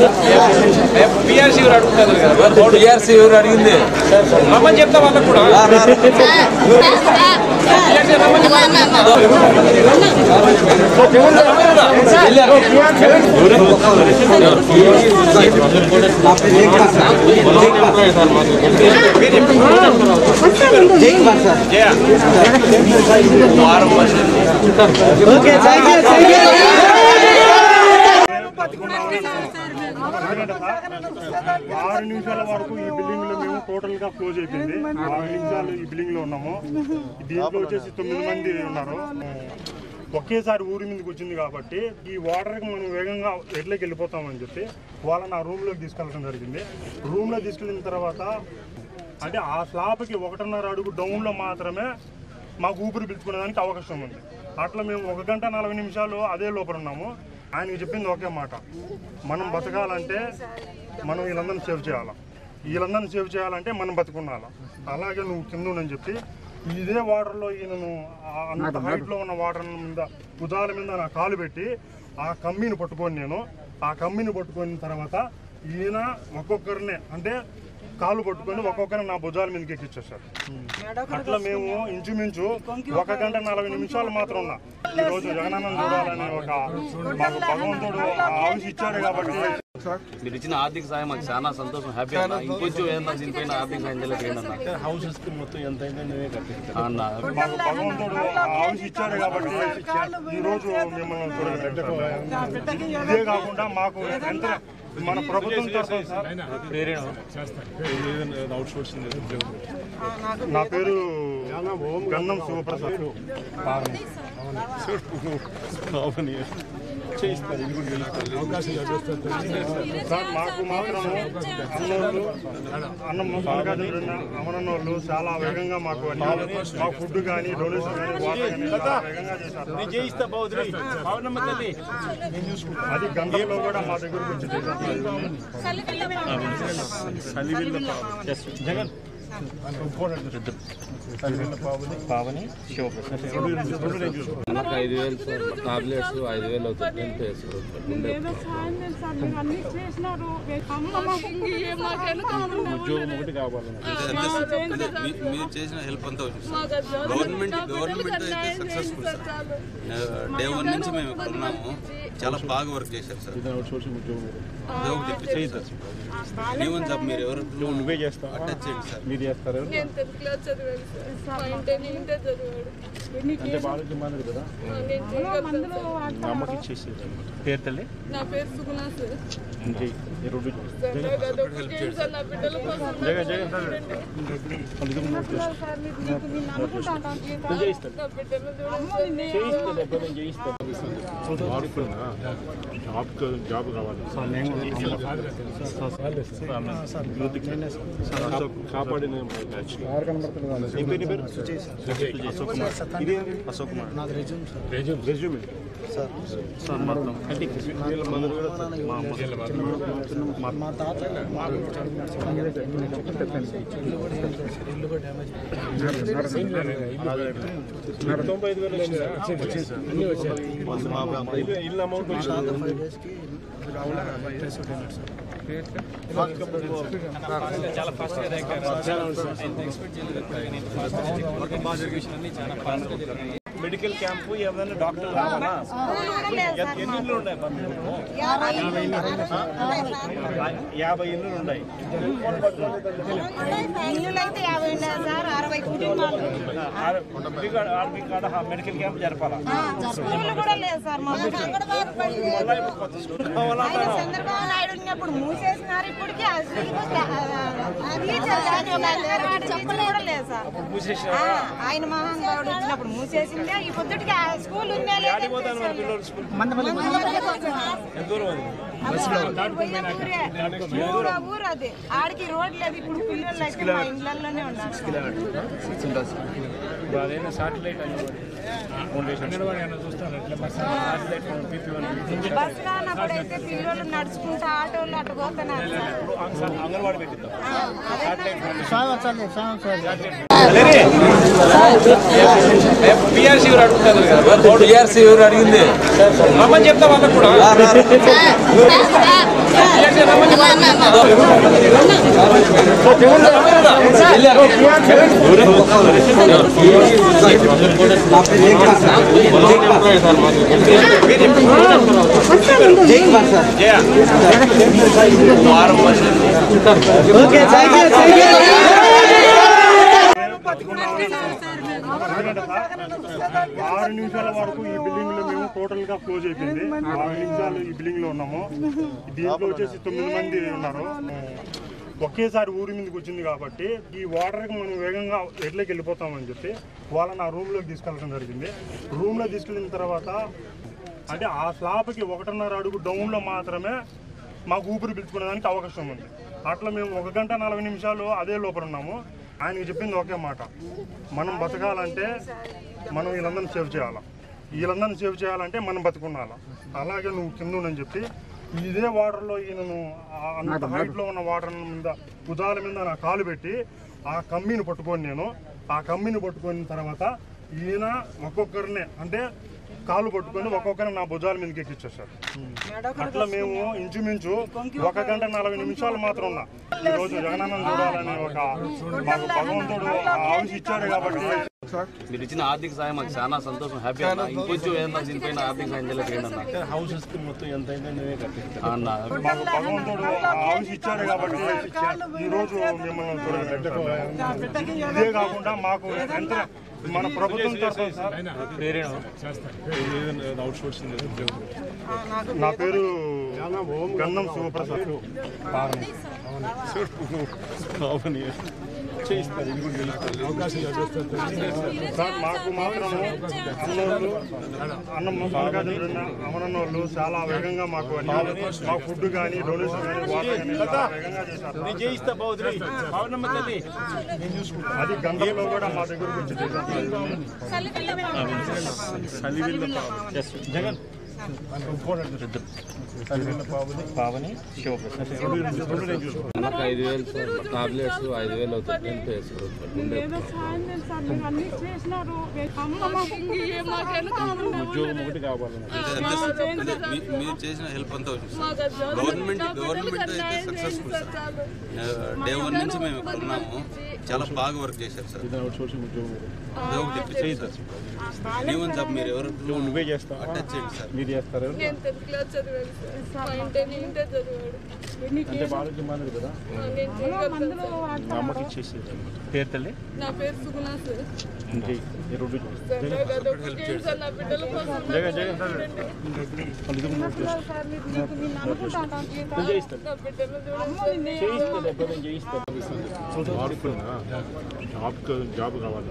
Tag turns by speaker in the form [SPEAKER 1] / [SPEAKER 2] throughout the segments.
[SPEAKER 1] PRC ఎవరు అడుగుతారు కదా
[SPEAKER 2] టీఆర్సీ ఎవరు అడిగింది
[SPEAKER 1] రమ్మని చెప్తా వాళ్ళకు కూడా PRC రమ్మని జయ. వారం వర్షం.
[SPEAKER 3] ఆరు నిమిషాల వరకు ఈ బిల్డింగ్ లో మేము టోటల్ గా క్లోజ్ అయిపోయింది ఆరు నిమిషాలు ఈ బిల్డింగ్ లో ఉన్నాము దీంట్లో వచ్చేసి తొమ్మిది మంది ఉన్నారు ఒకేసారి ఊరి మీదకి వచ్చింది కాబట్టి ఈ వాటర్ కి మనం వేగంగా ఎట్లకి వెళ్ళిపోతామని చెప్పి వాళ్ళని ఆ రూమ్ లోకి తీసుకెళ్ళడం జరిగింది రూమ్ లో తీసుకెళ్ళిన తర్వాత అంటే ఆ స్లాబ్కి ఒకటిన్నర అడుగు డౌన్ లో మాత్రమే మాకు ఊపిరి పీల్చుకునేదానికి అవకాశం ఉంది అట్లా మేము ఒక గంట నలభై నిమిషాలు అదే లోపల ఉన్నాము ఆయనకి చెప్పింది ఒకే మాట మనం బతకాలంటే మనం వీళ్ళందరినీ సేవ్ చేయాలా వీళ్ళందరినీ సేవ్ చేయాలంటే మనం బతుకున్నాలా అలాగే నువ్వు కింద ఉండని చెప్పి ఇదే వాటర్లో ఈయనను ఆ అంత హైట్లో ఉన్న వాటర్ మీద ఉదాల మీద నా కాలు పెట్టి ఆ కమ్మిని పట్టుకొని నేను ఆ కమ్మిని పట్టుకున్న తర్వాత ఈయన ఒక్కొక్కరినే అంటే కాలు పట్టుకొని ఒక్కొక్కరిని నా భుజాల మీదకి ఎక్కిచ్చేసారు అట్లా మేము ఇంచుమించు ఒక గంట నలభై నిమిషాలు మాత్రం ఉన్నా ఈ రోజు జగనన్నం చూడాలని ఒక మాకు భగవంతుడు ఆ ఆయుష్ ఇచ్చాడు కాబట్టి
[SPEAKER 2] మీరు ఇచ్చిన ఆర్థిక సాయం మాకు చాలా సంతోషం హ్యాపీ అన్న ఇంకొంచెం ఏదన్నా దీనిపైన ఆర్థిక సాయం చేయలేదు
[SPEAKER 4] హౌసెస్ కి మొత్తం ఎంత అయిందో నేనే కట్టిస్తాను
[SPEAKER 2] అన్న
[SPEAKER 3] మాకు భగవంతుడు ఆ ఆయుష్ ఇచ్చాడు కాబట్టి ఈ రోజు మిమ్మల్ని చూడగలుగుతాం ఇదే కాకుండా మాకు ఎంత మన ప్రభుత్వం తరఫున సార్
[SPEAKER 4] అవుట్ సోర్సింగ్
[SPEAKER 3] నా పేరు గన్నం శివప్రసాద్
[SPEAKER 4] చేయిస్తారు ఇది కూడా చేయిస్తారు అవకాశం లభిస్తుంది
[SPEAKER 3] సార్ మాకు మాత్రం అన్నోళ్ళు అన్నం మల్లికార్జున అమరన్న వాళ్ళు చాలా వేగంగా మాకు అన్ని మా ఫుడ్ కానీ డొనేషన్ కానీ వాటర్ కానీ చాలా వేగంగా చేశారు
[SPEAKER 4] చేయిస్తా బాగుంది
[SPEAKER 3] అది గంటలో కూడా మా దగ్గరకు వచ్చి చేశారు
[SPEAKER 4] జగన్ పావని శివప్రసాద్
[SPEAKER 2] నాకు ఐదు వేలు టాబ్లెట్స్ ఐదు వేలు అవుతుంది ఎంత వేస్తారు
[SPEAKER 5] ఏదో సాయం చేశారు మీరు అన్ని చేసినారు అమ్మ మాకు ఇంకే మాకెందుకు
[SPEAKER 4] ఉద్యోగం ఒకటి కావాలి
[SPEAKER 6] మీరు చేసిన హెల్ప్ అంతా వచ్చింది సార్ గవర్నమెంట్ గవర్నమెంట్ అయితే సక్సెస్ఫుల్ సార్ డే వన్ నుంచి మేము ఇక్కడ ఉన్నాము చాలా బాగా వర్క్ చేశారు సార్
[SPEAKER 4] అవుట్ సోర్సింగ్ ఉద్యోగం
[SPEAKER 6] అదే ఒకటి చేయిస్తారు జీవన్ జాబ్ మీరు ఎవరు
[SPEAKER 4] నువ్వే చేస్తావు
[SPEAKER 6] అటాచ్ చేయండి సార్
[SPEAKER 4] మీరు చేస్తారు
[SPEAKER 5] నేను టెన్త్ క్లాస్ చదివాను సార్ మా ఇంటి ఇంటే చదివాడు
[SPEAKER 4] అంటే బాగా డిమాండ్ కదా
[SPEAKER 5] నేను చేయగలుగుతాను సార్.
[SPEAKER 4] మా అమ్మకి ఇచ్చేసేది పేరు తల్లి
[SPEAKER 5] నా పేరు సుగుణ సార్
[SPEAKER 4] ఇంకే ఈ రెండు
[SPEAKER 5] సార్ నాకు అదొకటి సార్ నా బిడ్డల కోసం
[SPEAKER 4] జగన్ జగన్ సార్
[SPEAKER 5] సార్ మీకు మీకు నేను అనుకుంటాను
[SPEAKER 4] చేయిస్తాను
[SPEAKER 5] నా బిడ్డలు చూడండి సార్
[SPEAKER 4] చేయిస్తాను అబ్బా నేను చేయిస్తాను మార్పున్నా జాబ్ జాబ్ కావాలి కాపాడిన బ్యాచ్ ఏం పేరు నీ పేరు అశోక్ కుమార్ ఇది అశోక్ కుమార్ నాది రెజ్యూమ్ రెజ్యూమ్ రెజ్యూమ్ సార్ మొత్తం అంటే వీళ్ళ మదర్ కూడా మా అమ్మ మా తాత తొంభై ఐదు వేలు వచ్చింది ఇల్లు అమౌంట్ వచ్చింది మెడికల్ క్యాంపు ఏమైనా డాక్టర్ రావాలా ఎన్ని ఇల్లు ఉన్నాయి అబ్బా మీకు? యాభై ఇల్లు ఉన్నాయి
[SPEAKER 7] ఇల్లులైతే యాభై ఉన్నాయి సార్ అరవై కుటుంబాలు
[SPEAKER 4] ఆడ- మీకు ఆడ- మీకు ఆడ మెడికల్ క్యాంప్ జరపాలా
[SPEAKER 7] స్కూల్ కూడా లేదు సార్ మాకు అంగన్వాడీ బడి లేదు.
[SPEAKER 4] మళ్ళీ ఇప్పుడు కొత్త స్కూల్ కావాలా
[SPEAKER 7] ఆయన చంద్రబాబు నాయుడు ఉన్నప్పుడు మూసేసినారు ఇప్పటికీ ఆ శ్రీనివాస్ ఆ టీచర్ కానీ ఒక అంగన్వాడీ టీచర్ కూడా లేదు సార్
[SPEAKER 4] మూసేసారా?
[SPEAKER 7] ఆ, ఆయన మహానుభావుడు వచ్చినప్పుడు మూసేసిందే ఈ పొద్దుటికి ఆ స్కూల్ ఉందే లేదు
[SPEAKER 4] ఆడికి పోతాను మన పిల్లలు స్కూల్ ఎంత దూరం అది
[SPEAKER 7] ఊరు ఊరు అది ఆడికి రోడ్ లేదు ఇప్పుడు పిల్లలు అయితే మా ఇళ్ళల్లోనే ఉన్నారు
[SPEAKER 4] ఇప్పుడు అదేనా satellite foundation satellite P P one
[SPEAKER 7] bus రానప్పుడైతే పిల్లలు నడుచుకుంటా ఆటోలు అటు పోతున్నారు సార్
[SPEAKER 4] అంగన్వాడీ పెట్టిద్దాం
[SPEAKER 1] పిఆర్సీ ఎవరు అడుగుతారు కదా
[SPEAKER 2] టీఆర్సీ ఎవరు అడిగింది
[SPEAKER 1] రమ్మని చెప్తా వాళ్ళకు కూడా జయ వారం మనుషులు
[SPEAKER 3] ఆరు నిమిషాల వరకు ఈ బిల్డింగ్ లో మేము టోటల్ గా క్లోజ్ అయిపోయింది ఆరు నిమిషాలు ఈ బిల్డింగ్ లో ఉన్నాము దీంట్లో వచ్చేసి తొమ్మిది మంది ఉన్నారు ఒకేసారి ఊరి మీదకి వచ్చింది కాబట్టి ఈ వాటర్కి మనం వేగంగా ఎట్లకి వెళ్ళిపోతామని చెప్పి వాళ్ళని ఆ రూమ్లోకి తీసుకెళ్ళడం జరిగింది రూమ్లో తీసుకెళ్ళిన తర్వాత అంటే ఆ స్లాబ్కి ఒకటిన్నర అడుగు డౌన్లో మాత్రమే మాకు ఊపిరి పీల్చుకునేదానికి అవకాశం ఉంది అట్లా మేము ఒక గంట నలభై నిమిషాలు అదే లోపల ఉన్నాము ఆయనకి చెప్పింది ఒకే మాట మనం బతకాలంటే మనం వీళ్ళందరినీ సేవ్ చేయాలా వీళ్ళందరినీ సేవ్ చేయాలంటే మనం బతుకున్నాలా అలాగే నువ్వు కింద ఉండని చెప్పి ఇదే వాటర్లో ఈయనను ఆ అంత హైట్లో ఉన్న వాటర్ మీద కుదాల మీద నా కాలు పెట్టి ఆ కమ్మిని పట్టుకొని నేను ఆ కమ్మిని పట్టుకున్న తర్వాత ఈయన ఒక్కొక్కరినే అంటే కాలు పట్టుకొని ఒక్కొక్కరిని నా భుజాల మీదకి ఎక్కిచ్చేసాడు అట్లా మేము ఇంచుమించు ఒక గంట నలభై నిమిషాలు మాత్రం ఉన్నా ఈ రోజు జగనన్నం చూడాలని ఒక మాకు భగవంతుడు ఆ ఆయుష్ ఇచ్చాడు కాబట్టి
[SPEAKER 2] మీరు ఇచ్చిన ఆర్థిక సాయం మాకు చాలా సంతోషం హ్యాపీ అన్న ఇంకొంచెం ఏదన్నా దీనిపైన ఆర్థిక సాయం చేయలేదు చేయండి అన్న
[SPEAKER 4] హౌసెస్ మొత్తం ఎంత అయిందో నేనే కట్టిస్తాను
[SPEAKER 2] అన్న
[SPEAKER 3] మాకు భగవంతుడు ఆ ఆయుష్ ఇచ్చాడు కాబట్టి ఈ రోజు మిమ్మల్ని చూడగలుగుతాం ఇదే కాకుండా మాకు ఎంత మన ప్రభుత్వం తరఫున సార్
[SPEAKER 4] అవుట్ సోర్సింగ్
[SPEAKER 3] నా పేరు గంధం శివప్రసాద్
[SPEAKER 4] కావని చేయిస్తారు ఇది కూడా తెలుస్తుంది. అవకాశం చేస్తారు
[SPEAKER 3] సార్ మాకు మాత్రము అన్నోళ్ళు అన్నం మల్లికార్జున అమరన్న వాళ్ళు చాలా వేగంగా మాకు అన్ని మా ఫుడ్ కానీ డొనేషన్ కానీ వాటర్ కానీ చాలా వేగంగా చేశారు
[SPEAKER 4] నేను చేయిస్తా బావుద్రి బావునమ్మ తల్లి
[SPEAKER 3] అది గంధంలో కూడా మా దగ్గరకు వచ్చి చేశారు
[SPEAKER 4] సలివిల్ల జగన్ సలివిల్ల పావని పావని శివప్రసాద్ రెండు నేను చూసుకుంటాను
[SPEAKER 2] నాకు ఐదు వేలు సార్ టాబ్లెట్స్ ఐదు వేలు అవుతుంది ఎంత వేస్తారు ఉండే
[SPEAKER 5] ఏదో సాయం చేయండి సార్ మీరు అన్ని చేసినారు అమ్మ మాకు
[SPEAKER 4] ఉద్యోగం ఒకటి కావాలి
[SPEAKER 6] అంటే మీ- మీరు చేసిన హెల్ప్ అంతా వచ్చింది సార్ గవర్నమెంట్ గవర్నమెంట్ అయితే సక్సెస్ఫుల్ సార్ డే వన్ నుంచి మేము ఇక్కడ ఉన్నాము చాలా బాగా వర్క్ చేశారు సార్
[SPEAKER 4] అవుట్ సోర్సింగ్ ఉద్యోగం
[SPEAKER 6] అదే ఒకటి ఇప్పించారు సార్ నీ వన్ జాబ్ మీరు ఎవరు
[SPEAKER 4] నువ్వు నువ్వే చేస్తావా
[SPEAKER 6] అటాచ్ చేయండి సార్
[SPEAKER 4] మీరు చేస్తారా
[SPEAKER 8] నేను టెన్త్ క్లాస్ చదివాను సార్ మా ఇంటర్ ఇంటర్ చదివాడు
[SPEAKER 4] అంటే ఆరోగ్యం మానదు కదా
[SPEAKER 8] నేను చేయగలుగుతాను సార్.
[SPEAKER 4] మా అమ్మకి ఇచ్చేసి పేరు తల్లి
[SPEAKER 8] నా పేరు సుగుణ సార్
[SPEAKER 4] ఇంకే ఈ రెండు చూసి
[SPEAKER 8] సార్ నాకు అదొకటి చేయండి సార్ నా బిడ్డల కోసం
[SPEAKER 4] జగన్ జగన్ వాళ్ళిద్దరు మూడు చేస్తారు
[SPEAKER 5] సార్ మీకు మీకు నేను అనుకుంటాను జీతం
[SPEAKER 4] నేను చేయిస్తాను
[SPEAKER 8] నా బిడ్డలు చూడండి సార్
[SPEAKER 4] చేయిస్తాను ఎప్పుడు నేను చేయిస్తాను జాబ్ జాబ్ కావాలి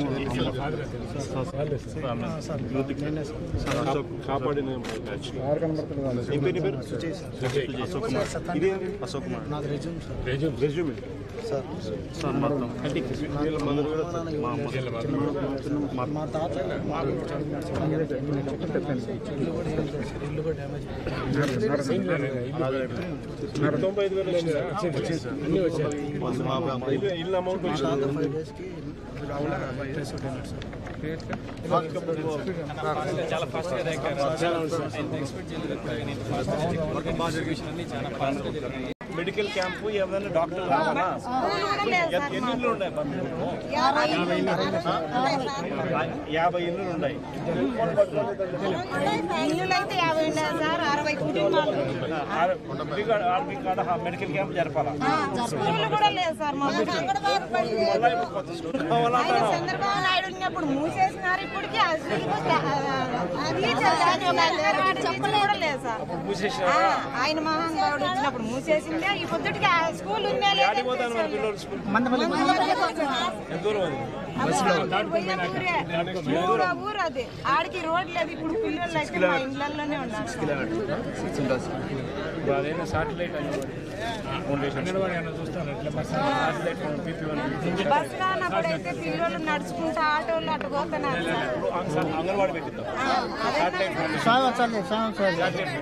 [SPEAKER 4] కాపాడిన బ్యాచ్ ఏం పేరు నీ పేరు అశోక్ కుమార్ ఇది అశోక్ కుమార్ నాది రెజ్యూమ్ రెజ్యూమ్ రెజ్యూమ్ సార్ మొత్తం వీళ్ళ మదర్ కూడా మా అమ్మ మా తాత తొంభై ఐదు వేలు వచ్చింది ఇల్లు అమౌంట్ మెడికల్ క్యాంపు ఏమైనా డాక్టర్ రావాలా ఎన్ని ఇల్లు ఉన్నాయి బంధువులు యాభై ఇల్లు ఉన్నాయి
[SPEAKER 7] ఇల్లులైతే యాభై ఉన్నాయి సార్ అరవై కుటుంబాలు
[SPEAKER 4] మెడికల్ క్యాంప్ జరపాలా
[SPEAKER 7] స్కూల్ కూడా లేదు సార్ మా ఆయన చంద్రబాబు నాయుడు ఉన్నప్పుడు మూసేసినారు ఇప్పటికీ ఆ స్కూల్ అది చెప్పలేదు కూడా లేదు సార్ ఆ, ఆయన మహానుభావుడు వచ్చినప్పుడు మూసేసిందే ఈ పొద్దుటికి ఆ స్కూల్ ఉందే లేదని
[SPEAKER 4] ఎంత దూరం అది
[SPEAKER 7] ఊరు ఊరు అది ఆడికి రోడ్ లేదు ఇప్పుడు పిల్లలు అయితే మా ఇళ్ళల్లోనే ఉన్నారు
[SPEAKER 4] అదేనా సాటిలైట్
[SPEAKER 7] బస్ రానప్పుడు అయితే పిల్లలు నడుచుకుంటా ఆటోలు అటు పోతున్నారు సార్
[SPEAKER 4] అంగన్వాడి పెట్టిద్దాం
[SPEAKER 7] ఆ, అదే